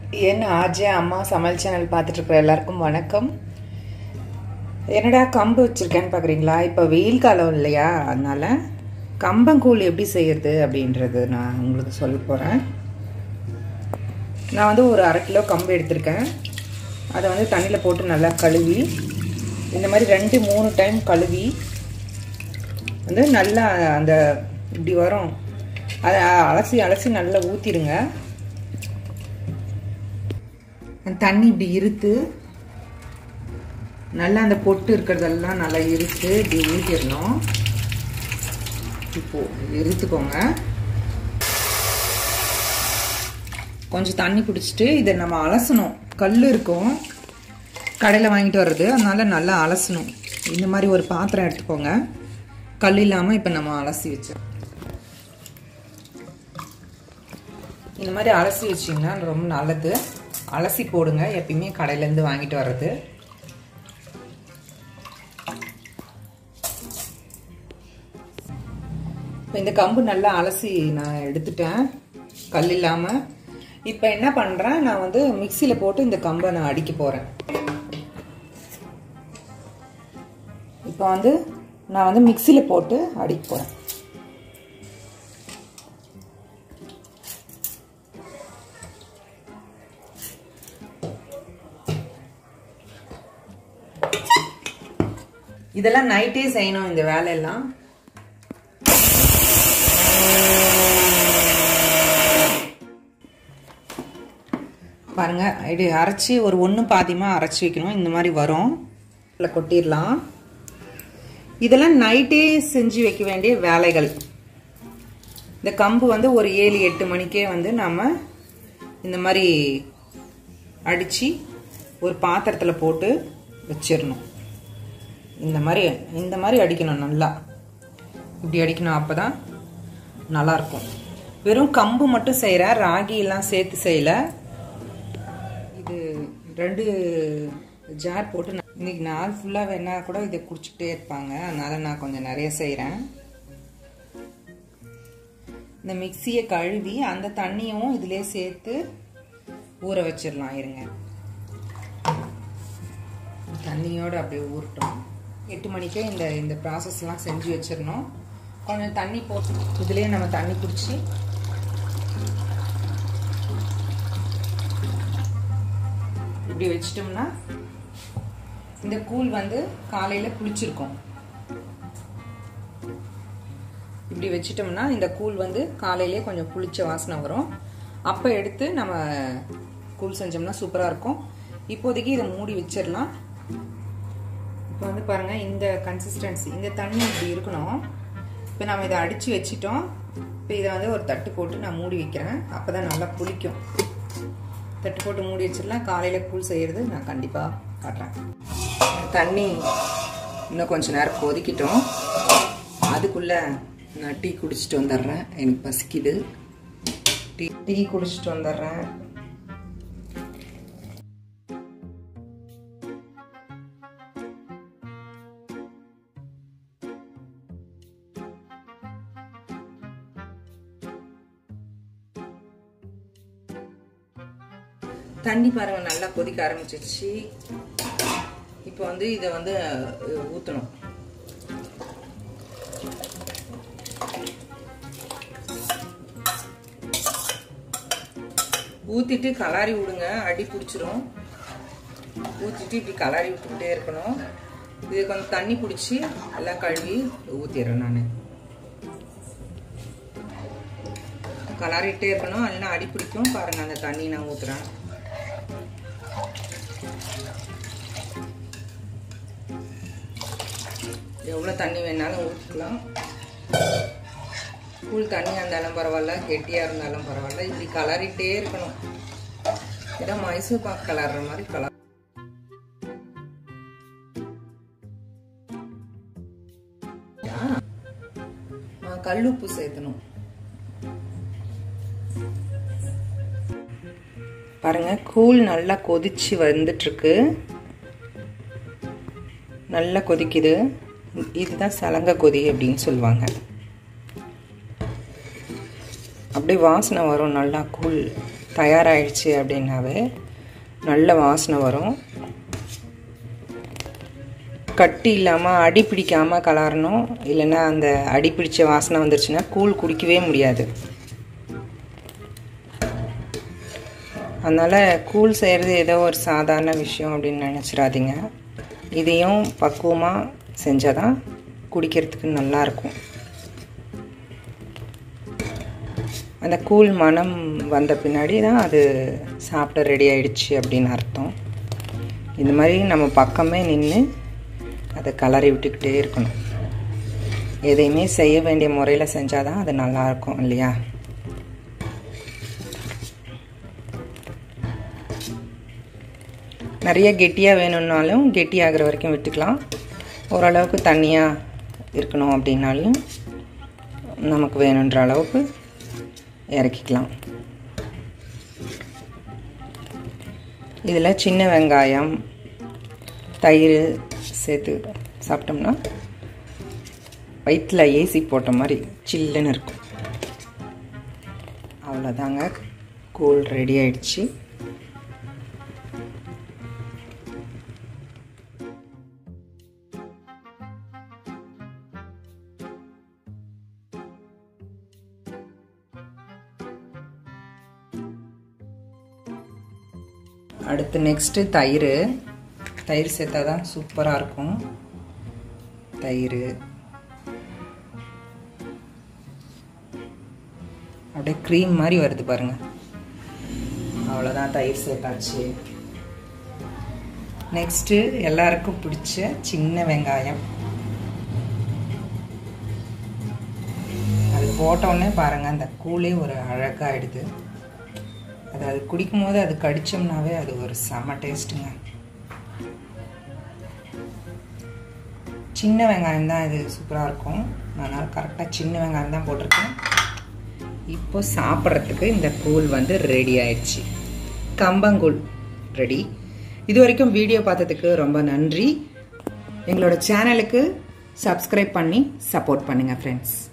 என் ஆஜே அம்மா சமையல் சேனல் பார்த்துட்டு இருக்கிற எல்லாருக்கும் வணக்கம் என்னடா கம்பு வச்சுருக்கேன்னு பார்க்குறீங்களா இப்போ வெயில் காலம் இல்லையா அதனால கம்பங்கூழ் எப்படி செய்யறது அப்படின்றது நான் உங்களுக்கு சொல்ல போகிறேன் நான் வந்து ஒரு அரை கிலோ கம்பு எடுத்திருக்கேன் அதை வந்து தண்ணியில் போட்டு நல்லா கழுவி இந்த மாதிரி ரெண்டு மூணு டைம் கழுவி வந்து நல்லா அந்த இப்படி வரும் அதை அலசி அலசி நல்லா ஊற்றிடுங்க தண்ணி இப்படி இருத்து நல்லா அந்த பொட்டு இருக்கிறதெல்லாம் நல்லா இருத்து இப்படி ஊற்றிடணும் இப்போ இருத்துக்கோங்க கொஞ்சம் தண்ணி பிடிச்சிட்டு இதை நம்ம அலசணும் கல் இருக்கும் கடையில் வாங்கிட்டு வர்றது அதனால நல்லா அலசணும் இந்த மாதிரி ஒரு பாத்திரம் எடுத்துக்கோங்க கல் இல்லாமல் இப்போ நம்ம அலசி வச்சோம் இந்த மாதிரி அலசி வச்சிங்கன்னா ரொம்ப நல்லது அலசி போடுங்க எப்பயுமே கடையிலேருந்து வாங்கிட்டு வர்றது இப்போ இந்த கம்பு நல்லா அலசி நான் எடுத்துட்டேன் கல் இல்லாமல் இப்போ என்ன பண்ணுறேன் நான் வந்து மிக்சியில் போட்டு இந்த கம்பை நான் அடிக்க போகிறேன் இப்போ வந்து நான் வந்து மிக்சியில் போட்டு அடிக்க போகிறேன் இதெல்லாம் நைட்டே செய்யணும் இந்த வேலையெல்லாம் பாருங்க இது அரைச்சி ஒரு ஒன்று பாதியமாக அரைச்சி வைக்கணும் இந்த மாதிரி வரும் இல்லை கொட்டிடலாம் இதெல்லாம் நைட்டே செஞ்சு வைக்க வேண்டிய வேலைகள் இந்த கம்பு வந்து ஒரு ஏழு எட்டு மணிக்கே வந்து நாம் இந்த மாதிரி அடித்து ஒரு பாத்திரத்தில் போட்டு வச்சிடணும் இந்த மாதிரி இந்த மாதிரி அடிக்கணும் நல்லா இப்படி அடிக்கணும் அப்போ தான் நல்லாயிருக்கும் வெறும் கம்பு மட்டும் செய்கிறேன் ராகியெல்லாம் சேர்த்து செய்யலை இது ரெண்டு ஜார் போட்டு இன்னைக்கு நாள் ஃபுல்லாக வேணா கூட இதை குடிச்சிக்கிட்டே இருப்பாங்க அதனால நான் கொஞ்சம் நிறைய செய்கிறேன் இந்த மிக்சியை கழுவி அந்த தண்ணியும் இதிலே சேர்த்து ஊற வச்சிடலாம் இருங்க தண்ணியோடு அப்படியே ஊறட்டும் எட்டு மணிக்கே இந்த இந்த ப்ராசஸ்லாம் செஞ்சு வச்சிடணும் கொஞ்சம் தண்ணி போட்டு இதுலேயே நம்ம தண்ணி குடிச்சு இப்படி வச்சிட்டோம்னா இந்த கூழ் வந்து காலையில் புளிச்சிருக்கும் இப்படி வச்சிட்டோம்னா இந்த கூழ் வந்து காலையிலே கொஞ்சம் புளிச்ச வாசனை வரும் அப்போ எடுத்து நம்ம கூழ் செஞ்சோம்னா சூப்பராக இருக்கும் இப்போதைக்கு இதை மூடி வச்சிடலாம் இப்போ வந்து பாருங்கள் இந்த கன்சிஸ்டன்சி இந்த தண்ணி இப்படி இருக்கணும் இப்போ நம்ம இதை அடித்து வச்சிட்டோம் இப்போ இதை வந்து ஒரு தட்டு போட்டு நான் மூடி வைக்கிறேன் அப்போ தான் நல்லா புளிக்கும் தட்டு போட்டு மூடி வச்சிடலாம் காலையில் கூழ் செய்கிறது நான் கண்டிப்பாக காட்டுறேன் தண்ணி இன்னும் கொஞ்சம் நேரம் கொதிக்கிட்டோம் அதுக்குள்ளே நான் டீ குடிச்சிட்டு வந்துடுறேன் எனக்கு பசிக்குது டீ டீ குடிச்சிட்டு வந்துடுறேன் தண்ணி பாருங்க நல்லா கொதிக்க ஆரம்பிச்சிருச்சு இப்போ வந்து இதை வந்து ஊற்றணும் ஊற்றிட்டு கலாரி விடுங்க அடி பிடிச்சிரும் ஊற்றிட்டு இப்படி கலாரி விட்டுக்கிட்டே இருக்கணும் இது கொஞ்சம் தண்ணி பிடிச்சி எல்லாம் கழுவி ஊற்றிடுறேன் நான் கலாரிட்டே இருக்கணும் இல்லைன்னா அடி பிடிக்கும் பாருங்கள் அந்த தண்ணி நான் ஊற்றுறேன் எவ்வளோ தண்ணி வேணாலும் ஊற்றிக்கலாம் கூழ் தண்ணியாக இருந்தாலும் பரவாயில்ல கெட்டியாக இருந்தாலும் பரவாயில்ல இப்படி கலரிட்டே இருக்கணும் இதான் மைசூர் பாக் கலர்ற மாதிரி கலர் கல்லுப்பு சேர்த்தணும் பாருங்க கூழ் நல்லா கொதிச்சு வந்துட்டுருக்கு நல்லா கொதிக்குது இதுதான் சலங்க கொதி அப்படின்னு சொல்லுவாங்க அப்படியே வாசனை வரும் நல்லா கூழ் தயாராகிடுச்சு அப்படின்னாவே நல்ல வாசனை வரும் கட்டி இல்லாமல் அடி பிடிக்காமல் கலரணும் இல்லைன்னா அந்த அடி பிடிச்ச வாசனை வந்துருச்சுன்னா கூழ் குடிக்கவே முடியாது அதனால் கூழ் செய்கிறது ஏதோ ஒரு சாதாரண விஷயம் அப்படின்னு நினச்சிடாதீங்க இதையும் பக்குவமாக செஞ்சால் தான் குடிக்கிறதுக்கு நல்லாயிருக்கும் அந்த கூழ் மனம் வந்த பின்னாடி தான் அது சாப்பிட ரெடி ஆயிடுச்சு அப்படின்னு அர்த்தம் இந்த மாதிரி நம்ம பக்கமே நின்று அதை கலரி விட்டுக்கிட்டே இருக்கணும் எதையுமே செய்ய வேண்டிய முறையில் செஞ்சால் தான் அது நல்லாயிருக்கும் இல்லையா நிறைய கெட்டியாக வேணும்னாலும் கெட்டியாகிற வரைக்கும் விட்டுக்கலாம் ஓரளவுக்கு தண்ணியாக இருக்கணும் அப்படின்னாலும் நமக்கு வேணுன்ற அளவுக்கு இறக்கிக்கலாம் இதில் சின்ன வெங்காயம் தயிர் சேர்த்து சாப்பிட்டோம்னா வயிற்றில் ஏசி போட்ட மாதிரி சில்லுன்னு இருக்கும் அவ்வளோதாங்க கூழ் ரெடி ஆயிடுச்சு அடுத்து நெக்ஸ்ட்டு தயிர் தயிர் சேர்த்தா தான் சூப்பராக இருக்கும் தயிர் அப்படியே க்ரீம் மாதிரி வருது பாருங்க அவ்வளோதான் தயிர் சேர்த்தாச்சு நெக்ஸ்ட்டு எல்லாருக்கும் பிடிச்ச சின்ன வெங்காயம் அது போட்டோடனே பாருங்கள் அந்த கூலே ஒரு அழகாகிடுது அது அது குடிக்கும் போது அது கடிச்சோம்னாவே அது ஒரு செம்ம டேஸ்ட்டுங்க சின்ன வெங்காயம் தான் இது சூப்பராக இருக்கும் அதனால் கரெக்டாக சின்ன வெங்காயம் தான் போட்டிருக்கேன் இப்போ சாப்பிட்றதுக்கு இந்த கூழ் வந்து ரெடி ஆயிடுச்சு கம்பங்கூழ் ரெடி இது வரைக்கும் வீடியோ பார்த்ததுக்கு ரொம்ப நன்றி எங்களோட சேனலுக்கு சப்ஸ்கிரைப் பண்ணி சப்போர்ட் பண்ணுங்கள் ஃப்ரெண்ட்ஸ்